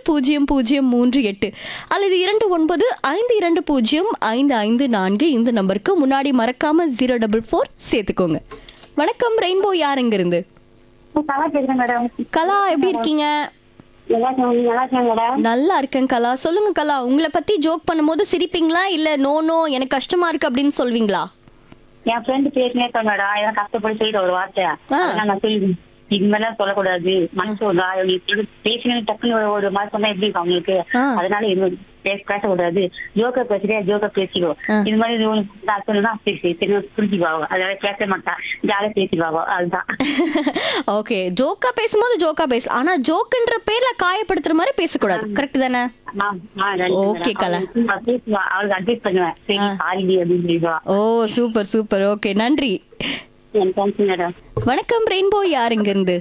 பூஜ்ஜியம் பூஜ்ஜியம் மூன்று எட்டு அல்லது இரண்டு ஒன்பது ஐந்து இரண்டு பூஜ்ஜியம் ஐந்து ஐந்து நான்கு இந்த நம்பருக்கு முன்னாடி மறக்காம ஜீரோ டபுள் ஃபோர் சேர்த்துக்கோங்க வணக்கம் ரெயின்போ யார் இருந்து நல்லா பேசுறேன் மேடம் கலா எப்படி இருக்கீங்க நல்லா இருக்கேன் நல்லா இருக்கேன் மேடம் நல்லா இருக்கேன் கலா சொல்லுங்க கலா உங்களை பத்தி ஜோக் பண்ணும்போது சிரிப்பீங்களா இல்ல நோ நோ எனக்கு கஷ்டமா இருக்கு அப்படின்னு சொல்வீங்களா என் ஃப்ரெண்டு பேசினே இருக்கா மேடம் எனக்கு கஷ்டப்பட்டு சொல்லிட்டு ஒரு வார்த்தை ஆ. அதெல்லாம் நான் சொல்லி இது மாதிரிலாம் சொல்லக்கூடாது மனசு ஒரு ஆள் பேசினே டக்குன்னு ஒரு- ஒரு மாதிரி சொன்னா எப்படி இருக்கும் அவங்களுக்கு ஆ. அதனால இது பேச பேசக்கூடாது ஜோக்க பேசுறியா ஜோக்க பேசிக்கோ ஆ. இது மாதிரி இது உனக்கு நான் சொன்னா சரி சரி சரி புரிஞ்சுக்குவாங்க அதனால பேச மாட்டான் ஜாலியா பேசிக்குவாங்க அதுதான் ஓகே ஜோக்கா பேசும்போது ஜோக்கா பேசலாம் ஆனா ஜோக்குன்ற பேர்ல காயப்படுத்துற மாதிரி பேசக்கூடாது கரெக்ட் தானே ஆ, ஆ, நன்றி Okay, மேடம். கலா. அவளுக்கு நான் பேசுவா அவளுக்கு அட்வைஸ் பண்ணுவேன் சரி சாரி அப்படின்னு சொல்லிடுவா ஓ சூப்பர் சூப்பர் ஓகே நன்றி தேங்க்ஸ் மேடம் வணக்கம் ரெயின்போ யார் இங்க இருந்து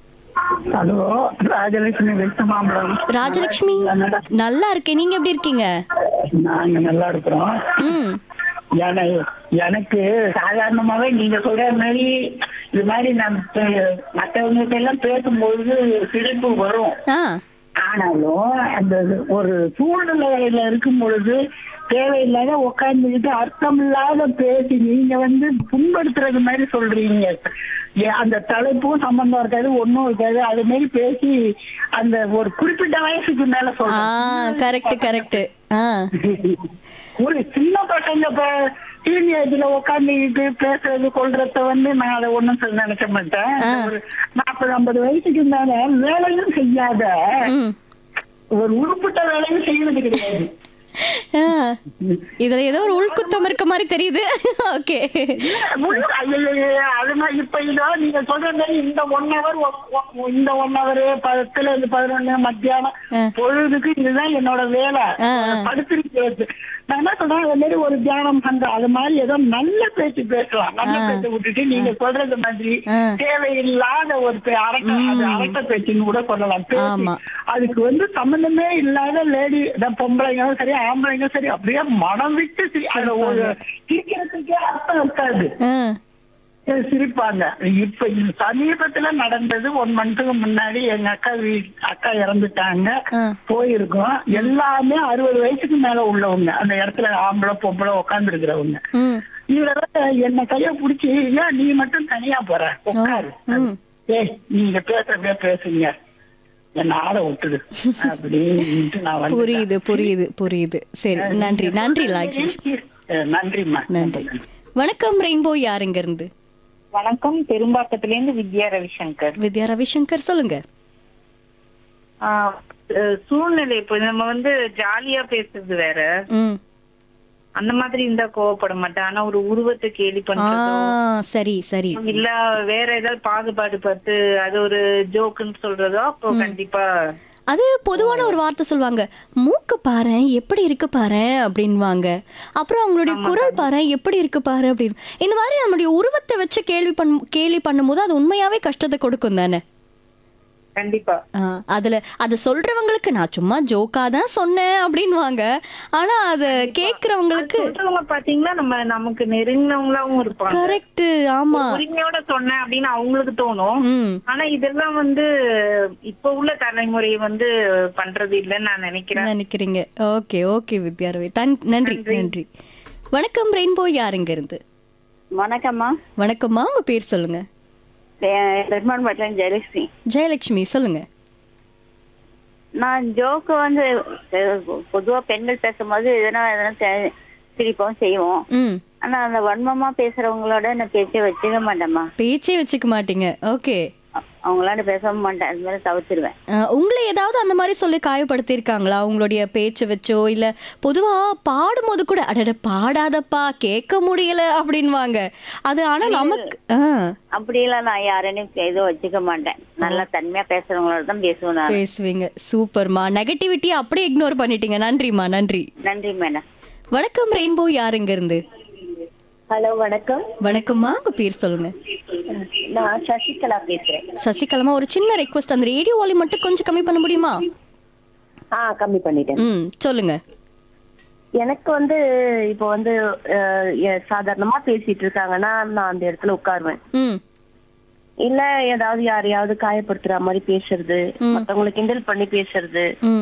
ஹலோ ராஜலட்சுமி வெச்சமாம்பலம் ராஜலட்சுமி நல்லா இருக்கேன் நீங்க எப்படி இருக்கீங்க நாங்க நல்லா இருக்கிறோம் ம் என- எனக்கு சாதாரணமாவே நீங்க சொல்ற மாதிரி இது மாதிரி நம்ம மற்றவங்க எல்லாம் பேசும்போது சிரிப்பு வரும் ஆ ஆனாலும் அந்த ஒரு சூழ்நிலையில இருக்கும் பொழுது தேவையில்லாத உட்கார்ந்துக்கிட்டு அர்த்தம் இல்லாத பேசி நீங்க வந்து புண்படுத்துறது மாதிரி சொல்றீங்க ஏ- அந்த தலைப்பும் சம்பந்தம் இருக்காது ஒண்ணும் இருக்காது அது மாதிரி பேசி அந்த ஒரு குறிப்பிட்ட வயசுக்கு மேல ஆ சொல்றேன் கரெக்ட் கரெக்ட் ஆ ஒரு சின்ன பசங்க இப்ப டீனேஜ்ல உட்காந்துக்கிட்டு பேசுறது கொள்றத வந்து நான் அதை ஒண்ணும் சொல்ல நினைக்க மாட்டேன் ஆ. ஒரு நாற்பது ஐம்பது வயசுக்கு மேல வேலையும் செய்யாத ம் ஒரு உருப்பட்ட வேலையும் செய்யறது கிடையாது ஆ. இதுல ஏதோ ஒரு உள்குத்தம் இருக்க மாதிரி தெரியுது ஓகே முழு- ஐயையையே, அது மாதிரி இப்ப இதோ நீங்க சொல்ற மாதிரி இந்த ஒன் ஹவர் இந்த ஒன் ஹவர் பத்துல இருந்து பதினொன்னு மத்தியானம் ஆ. பொழுதுக்கு இதுதான் என்னோட வேலை ஆ, ஆ. படுத்திருக்கு நான் என்ன சொல்றேன் அது மாதிரி ஒரு தியானம் பண்றேன் அது மாதிரி ஏதோ நல்ல பேச்சு பேசலாம் நல்ல ஆ. பேச்சை விட்டுட்டு நீங்க சொல்றது மாதிரி ஆ. தேவையில்லாத ஒரு பே- அரட்டை அது அரட்டை பேச்சுன்னு கூட சொல்லலாம் பேச்சு. ஆமா. அதுக்கு வந்து சம்பந்தமே இல்லாத லேடி பொம்பளைங்களும் சரி ஆம்பளைங்களும் சரி அப்படியே மனம் விட்டு சி- அதுல ஒரு சிரிக்கிறதுக்கே அர்த்தம் இருக்காது ஆ அஹ் சிரிப்பாங்க இப்ப இது சமீபத்துல நடந்தது ஒன் மந்த்துக்கு முன்னாடி எங்க அக்கா வீ அக்கா இறந்துட்டாங்க ஆ. போயிருக்கோம் எல்லாமே அறுபது வயசுக்கு மேல உள்ளவங்க அந்த இடத்துல ஆம்பளை பொம்பளை உட்கார்ந்து இருக்கிறவங்க ம் இவர என்ன கைய புடிச்சு ஏன் நீ மட்டும் தனியா போற உட்காரு ம். ஏய் நீங்க பேசுறதே பேசுங்க என்ன ஆள விட்டுடு அப்படின்ட்டு நான் வந்து புரியுது புரியுது புரியுது சரி நன்றி நன்றி ராஜலட்சுமி நன்றிம்மா நன்றி வணக்கம் ரெயின்போ யார் இங்க இருந்து வணக்கம் பெரும்பாக்கத்துல இருந்து வித்யா ரவிசங்கர் வித்யா ரவிசங்கர் சொல்லுங்க ஆஹ் அஹ் சூழ்நிலை இப்போ நம்ம வந்து ஜாலியா பேசுறது வேற ம் அந்த மாதிரி இருந்தா கோவப்பட மாட்டேன் ஆனா ஒரு உருவத்தை கேலி ஆ பண்றதோ சரி சரி இல்ல வேற ஏதாவது பாகுபாடு பார்த்து அது ஒரு ஜோக்குன்னு சொல்றதோ அப்போ கண்டிப்பா அது பொதுவான ஒரு வார்த்தை சொல்லுவாங்க மூக்கு பாரு எப்படி இருக்கு பாரு அப்படின்வாங்க அப்புறம் அவங்களுடைய குரல் பாரு எப்படி இருக்கு பாரு அப்படின்னு இந்த மாதிரி நம்மளுடைய உருவத்தை வச்சு கேள்வி பண் கேள்வி பண்ணும்போது அது உண்மையாவே கஷ்டத்தை கொடுக்கும் தானே கண்டிப்பா ஆ, அதுல அத சொல்றவங்களுக்கு நான் சும்மா ஜோக்கா தான் சொன்னேன் அப்படின்வாங்க ஆனா அத கேக்குறவங்களுக்கு சொல்றவங்க பாத்தீங்கன்னா நம்ம நமக்கு நெருங்கினவங்களாவும் இருப்பாங்க கரெக்ட் ஆமா உரிமையோட சொன்னேன் அப்படின்னு அவங்களுக்கு தோணும் ம் ஆனா இதெல்லாம் வந்து இப்ப உள்ள தலைமுறை வந்து பண்றது இல்லைன்னு நான் நினைக்கிறேன் நினைக்கிறீங்க ஓகே ஓகே வித்யாரவி தன் நன்றி நன்றி வணக்கம் ரெயின்போ யாருங்க இருந்து வணக்கம்மா வணக்கம்மா உங்க பேர் சொல்லுங்க பெருமாள் பட்டன் ஜெயலட்சுமி ஜெயலட்சுமி சொல்லுங்க நான் ஜோக்கு வந்து அஹ், பொதுவா பெண்கள் பேசும்போது எதனா எதனா தெ- சிரிப்போம் செய்வோம் ம் ஆனா அந்த வன்மமா பேசுறவங்களோட நான் பேச்சே வச்சுக்க மாட்டேம்மா பேச்சே வச்சுக்க மாட்டீங்க ஓகே அ- அவங்களால பேசவும் மாட்டேன் அது மாதிரி தவிர்த்துருவேன் உங்களை ஏதாவது அந்த மாதிரி சொல்லி காயப்படுத்தியிருக்காங்களா உங்களுடைய பேச்சை வச்சோ இல்ல பொதுவா பாடும்போது கூட அடட பாடாதப்பா கேட்க முடியல அப்படின்வாங்க அது ஆனா நமக்கு ஆ, அப்படியெல்லாம் நான் யாரையும் எதுவும் வச்சுக்க மாட்டேன் நல்லா தன்மையா பேசுறவங்களோட தான் பேசுவேன் நான் பேசுவீங்க சூப்பர்மா நெகட்டிவிட்டி அப்படியே இக்னோர் பண்ணிட்டீங்க நன்றிம்மா நன்றி நன்றி மேடம் வணக்கம் ரெயின்போ யாருங்க இருந்து ஹலோ வணக்கம் வணக்கம்மா உங்க பேர் சொல்லுங்க நான் சசிகலா பேசுறேன் சசிகலாமா ஒரு சின்ன ரெக்வஸ்ட் அந்த ரேடியோ வாலி மட்டும் கொஞ்சம் கம்மி பண்ண முடியுமா ஆ கம்மி பண்ணிட்டேன் ம் சொல்லுங்க எனக்கு வந்து இப்போ வந்து அஹ், எ- சாதாரணமா பேசிட்டு இருக்காங்கன்னா நான் அந்த இடத்துல உட்காருவேன் ம் இல்ல ஏதாவது யாரையாவது காயப்படுத்துற மாதிரி பேசுறது மத்தவங்களை கிண்டல் பண்ணி பேசுறது ம்